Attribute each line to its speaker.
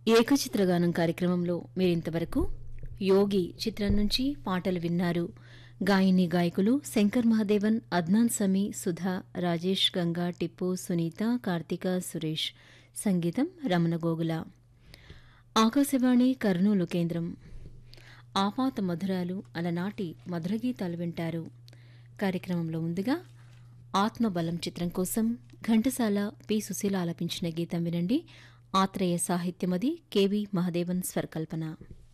Speaker 1: ఏకచిత్రగానం కార్యక్రమంలో మీరింతవరకు యోగి చిత్రం నుంచి పాటలు విన్నారు గాయని గాయకులు శంకర్ మహాదేవన్ అద్నాన్ సమీ సుధా రాజేష్ గంగా టిప్పు సునీత కార్తిక సురేష్ సంగీతం రమణ గోగుల ఆకాశవాణి కర్నూలు కేంద్రం ఆపాత మధురాలు అలనాటి మధుర గీతాలు వింటారు కార్యక్రమంలో ముందుగా ఆత్మబలం చిత్రం కోసం ఘంటసాల పి సుశీల ఆలపించిన గీతం వినండి ఆత్రేయ సాహిత్యమది కెవి మహదేవన్ స్వరకల్పన